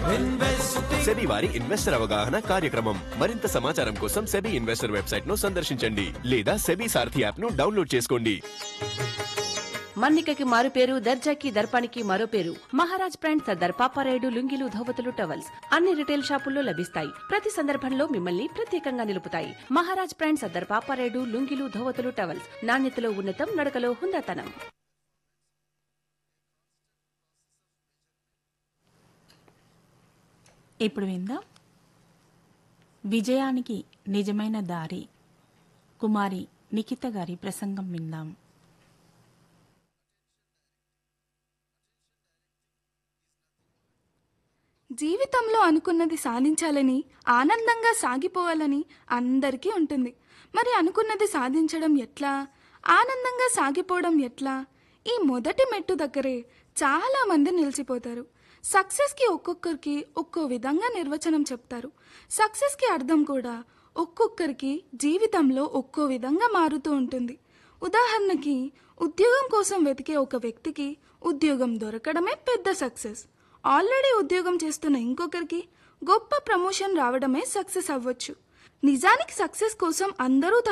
SEBI వారి investor అవగాహన కార్యక్రమం మరింత సమాచారం కోసం సెబీ ఇన్వెస్టర్ వెబ్సైట్ ను సందర్శించండి లేదా సెబీ సారథి యాప్ ను డౌన్లోడ్ చేసుకోండి మన్నికకి మారు పేరు దర్జాకి దర్పానికి మరో పేరు మహారాజ్ బ్రాండ్ సర్దార్ పాపారాయుడు లుంగిలు ధోవతులు టవల్స్ అన్ని రిటైల్ షాపుల్లో లభిస్తాయి ప్రతి సందర్భంలో మిమ్మల్ని ప్రత్యేకంగా నిలుపుతాయి మహారాజ్ బ్రాండ్ సర్దార్ పాపారాయుడు లుంగిలు ధోవతులు టవల్స్ నాణ్యతలో ఉన్నతం నడకలో హుందాతనం ఇప్పుడు విందాం విజయానికి నిజమైన దారి కుమారి నిఖిత గారి ప్రసంగం విందాం జీవితంలో అనుకున్నది సాధించాలని ఆనందంగా సాగిపోవాలని అందరికీ ఉంటుంది మరి అనుకున్నది సాధించడం ఎట్లా ఆనందంగా సాగిపోవడం ఎట్లా ఈ మొదటి మెట్టు దగ్గరే చాలా మంది నిలిచిపోతారు సక్సెస్కి ఒక్కొక్కరికి ఒక్కో విధంగా నిర్వచనం చెప్తారు సక్సెస్కి అర్థం కూడా ఒక్కొక్కరికి జీవితంలో ఒక్కో విధంగా మారుతూ ఉంటుంది ఉదాహరణకి ఉద్యోగం కోసం వెతికే ఒక వ్యక్తికి ఉద్యోగం దొరకడమే పెద్ద సక్సెస్ ఆల్రెడీ ఉద్యోగం చేస్తున్న ఇంకొకరికి గొప్ప ప్రమోషన్ రావడమే సక్సెస్ అవ్వచ్చు నిజానికి సక్సెస్ కోసం అందరూ